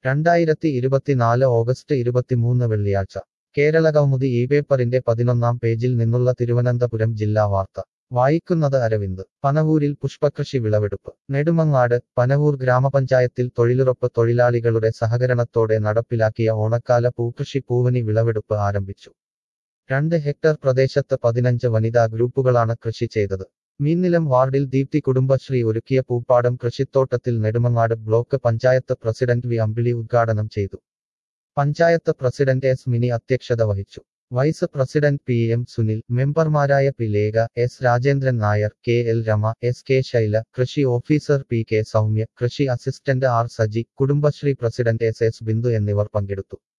രണ്ടായിരത്തി ഇരുപത്തിനാല് ഓഗസ്റ്റ് ഇരുപത്തിമൂന്ന് വെള്ളിയാഴ്ച കേരള കൗമുദി ഈ പേപ്പറിന്റെ പതിനൊന്നാം പേജിൽ നിന്നുള്ള തിരുവനന്തപുരം ജില്ലാ വാർത്ത വായിക്കുന്നത് അരവിന്ദ് പനവൂരിൽ പുഷ്പകൃഷി വിളവെടുപ്പ് നെടുമങ്ങാട് പനവൂർ ഗ്രാമപഞ്ചായത്തിൽ തൊഴിലുറപ്പ് തൊഴിലാളികളുടെ സഹകരണത്തോടെ നടപ്പിലാക്കിയ ഓണക്കാല പൂക്കൃഷി പൂവനി വിളവെടുപ്പ് ആരംഭിച്ചു രണ്ട് ഹെക്ടർ പ്രദേശത്ത് പതിനഞ്ച് വനിതാ ഗ്രൂപ്പുകളാണ് കൃഷി ചെയ്തത് മീന്നിലം വാർഡിൽ ദീപ്തി കുടുംബശ്രീ ഒരുക്കിയ പൂപ്പാടം കൃഷിത്തോട്ടത്തിൽ Nedumangad block panchayat president V Ambili ഉദ്ഘാടനം ചെയ്തു പഞ്ചായത്ത് പ്രസിഡന്റ് എസ് മിനി അധ്യക്ഷത വഹിച്ചു vice president P M Sunil മെമ്പർമാരായ P Lekha S Rajendran Nair K L Rama S K Shaila കൃഷി ഓഫീസർ പി കെ സൗമ്യ കൃഷി assistant R Saji Kudumbashree president S S Bindu എന്നിവർ പങ്കെടുത്തു